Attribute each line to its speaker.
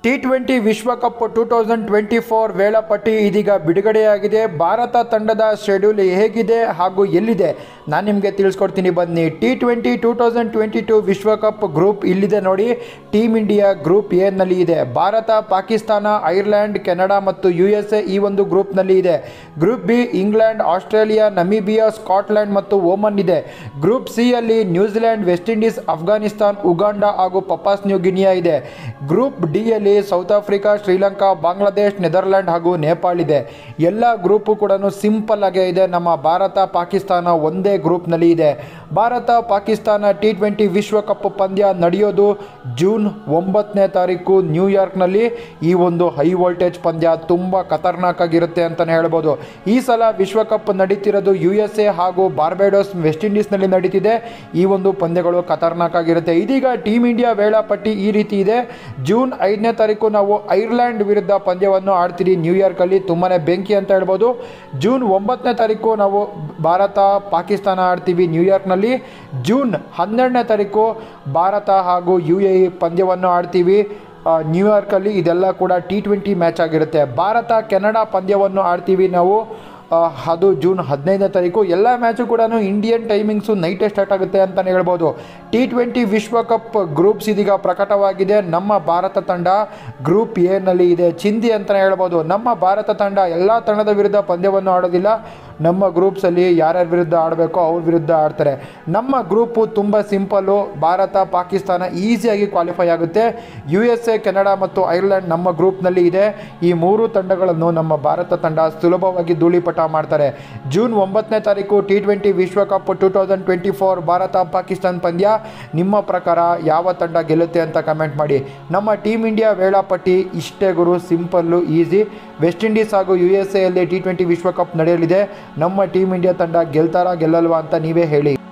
Speaker 1: T twenty ವಿಶ್ವಕಪ್ two thousand twenty four ವೇಳಾಪಟ್ಟಿ ಇದೀಗ ಬಿಡುಗಡೆಯಾಗಿದೆ ಭಾರತ ತಂಡದ ಶೆಡ್ಯೂಲ್ ಹೇಗಿದೆ ಹಾಗೂ ಎಲ್ಲಿದೆ ನಾನು ನಿಮಗೆ ತಿಳಿಸ್ಕೊಡ್ತೀನಿ ಬನ್ನಿ T twenty two thousand twenty two ವಿಶ್ವಕಪ್ ಗ್ರೂಪ್ ಇಲ್ಲಿದೆ ನೋಡಿ ಟೀಮ್ ಇಂಡಿಯಾ ಗ್ರೂಪ್ ಎನಲ್ಲಿ ಇದೆ ಭಾರತ ಪಾಕಿಸ್ತಾನ ಐರ್ಲೆಂಡ್ ಕೆನಡಾ ಮತ್ತು ಯು ಎಸ್ ಎ ಈ ಒಂದು ಗ್ರೂಪ್ನಲ್ಲಿ ಇದೆ group B England Australia Namibia Scotland ಮತ್ತು ಓಮನ್ ಇದೆ ಗ್ರೂಪ್ ಸಿ ಅಲ್ಲಿ New Zealand West Indies Afghanistan Uganda ಹಾಗೂ ಪಪಾಸ್ ನ್ಯೂ ಗಿನಿಯಾ ಇದೆ ಗ್ರೂಪ್ ಡಿ ಯಲ್ಲಿ South Africa Sri Lanka Bangladesh Netherland ಹಾಗೂ ನೇಪಾಳ ಇದೆ ಎಲ್ಲ ಗ್ರೂಪು ಕೂಡ ಸಿಂಪಲ್ ಆಗೇ ಇದೆ ನಮ್ಮ ಭಾರತ ಪಾಕಿಸ್ತಾನ ಒಂದೇ ಗ್ರೂಪ್ನಲ್ಲಿ ಇದೆ ಭಾರತ ಪಾಕಿಸ್ತಾನ ಟಿ ಟ್ವೆಂಟಿ ವಿಶ್ವಕಪ್ ಪಂದ್ಯ ನಡೆಯೋದು ಜೂನ್ ಒಂಬತ್ತನೇ ತಾರೀಕು ನ್ಯೂಯಾರ್ಕ್ನಲ್ಲಿ ಈ ಒಂದು ಹೈ ವೋಲ್ಟೇಜ್ ಪಂದ್ಯ ತುಂಬ ಖತರ್ನಾಕ್ ಆಗಿರುತ್ತೆ ಅಂತಲೇ ಹೇಳ್ಬೋದು ಈ ಸಲ ವಿಶ್ವಕಪ್ ನಡೀತಿರೋದು ಯು ಎಸ್ ಎ ಹಾಗೂ ಬಾರ್ಬೆಡೋಸ್ ವೆಸ್ಟ್ ಇಂಡೀಸ್ನಲ್ಲಿ ನಡೀತಿದೆ ಈ ಒಂದು ಪಂದ್ಯಗಳು ಖತರ್ನಾಕ್ ಆಗಿರುತ್ತೆ ಇದೀಗ ಟೀಮ್ ಇಂಡಿಯಾ ವೇಳಾಪಟ್ಟಿ ಈ ರೀತಿ ಇದೆ ಜೂನ್ ಐದನೇ ತಾರೀಕು ನಾವು ಐರ್ಲೆಂಡ್ ವಿರುದ್ಧ ಪಂದ್ಯವನ್ನು ಆಡ್ತೀರಿ ನ್ಯೂಯಾರ್ಕಲ್ಲಿ ತುಂಬಾ ಬೆಂಕಿ ಅಂತ ಹೇಳ್ಬೋದು ಜೂನ್ ಒಂಬತ್ತನೇ ತಾರೀಕು ನಾವು ಭಾರತ ಪಾಕಿಸ್ತಾನ ಆಡ್ತೀವಿ ನ್ಯೂಯಾರ್ಕ್ನಲ್ಲಿ ಜೂನ್ ಹನ್ನೆರಡನೇ ತಾರೀಕು ಭಾರತ ಹಾಗೂ ಯು ಎ ಇ ಪಂದ್ಯವನ್ನು ಆಡ್ತೀವಿ ಆ, ನ್ಯೂಯಾರ್ಕಲ್ಲಿ ಇದೆಲ್ಲ ಕೂಡ ಟಿ ಟ್ವೆಂಟಿ ಮ್ಯಾಚ್ ಆಗಿರುತ್ತೆ ಭಾರತ ಕೆನಡಾ ಪಂದ್ಯವನ್ನು ಆಡ್ತೀವಿ ನಾವು ಆ, ಅದು ಜೂನ್ ಹದಿನೈದನೇ ತಾರೀಕು ಎಲ್ಲ ಮ್ಯಾಚು ಕೂಡ ಇಂಡಿಯನ್ ಟೈಮಿಂಗ್ಸು ನೈಟೇ ಸ್ಟಾರ್ಟ್ ಆಗುತ್ತೆ ಅಂತಲೇ ಹೇಳ್ಬೋದು ಟಿ ಟ್ವೆಂಟಿ ವಿಶ್ವಕಪ್ ಗ್ರೂಪ್ಸ್ ಇದೀಗ ಪ್ರಕಟವಾಗಿದೆ ನಮ್ಮ ಭಾರತ ತಂಡ ಗ್ರೂಪ್ ಎನಲ್ಲಿ ಇದೆ ಚಿಂದಿ ಅಂತಲೇ ಹೇಳ್ಬೋದು ನಮ್ಮ ಭಾರತ ತಂಡ ಎಲ್ಲ ತಂಡದ ವಿರುದ್ಧ ಪಂದ್ಯವನ್ನು ಆಡೋದಿಲ್ಲ ನಮ್ಮ ಗ್ರೂಪ್ಸಲ್ಲಿ ಯಾರ್ಯಾರ ವಿರುದ್ಧ ಆಡಬೇಕೋ ಅವ್ರ ವಿರುದ್ಧ ಆಡ್ತಾರೆ ನಮ್ಮ ಗ್ರೂಪು ತುಂಬ ಸಿಂಪಲ್ಲು ಭಾರತ ಪಾಕಿಸ್ತಾನ ಈಸಿಯಾಗಿ ಕ್ವಾಲಿಫೈ ಆಗುತ್ತೆ ಯು ಎಸ್ ಎ ಕೆನಡಾ ಮತ್ತು ಐರ್ಲೆಂಡ್ ನಮ್ಮ ಗ್ರೂಪ್ನಲ್ಲಿ ಇದೆ ಈ ಮೂರು ತಂಡಗಳನ್ನು ನಮ್ಮ ಭಾರತ ತಂಡ ಸುಲಭವಾಗಿ ಧೂಳಿಪಟ ಮಾಡ್ತಾರೆ ಜೂನ್ ಒಂಬತ್ತನೇ ತಾರೀಕು ಟಿ ಟ್ವೆಂಟಿ ವಿಶ್ವಕಪ್ two thousand twenty four Bharat Pakistan ಪಂದ್ಯ ನಿಮ್ಮ ಪ್ರಕಾರ ಯಾವ ತಂಡ ಗೆಲ್ಲುತ್ತೆ ಅಂತ ಕಮೆಂಟ್ ಮಾಡಿ ನಮ್ಮ ಟೀಮ್ ಇಂಡಿಯಾ ವೇಳಾಪಟ್ಟಿ ಇಷ್ಟೇ ಗುರು ಸಿಂಪಲ್ಲು ಈಸಿ ವೆಸ್ಟ್ ಇಂಡೀಸ್ ಹಾಗೂ ಯು ಎಸ್ ಎಲ್ಲಿ ಟಿ ಟ್ವೆಂಟಿ ವಿಶ್ವಕಪ್ ನಡೆಯಲಿದೆ ನಮ್ಮ ಟೀಮ್ ಇಂಡಿಯಾ ತಂಡ ಗೆಲ್ತಾರಾ ಗೆಲ್ಲಲ್ವಾ ಅಂತ ನೀವೇ ಹೇಳಿ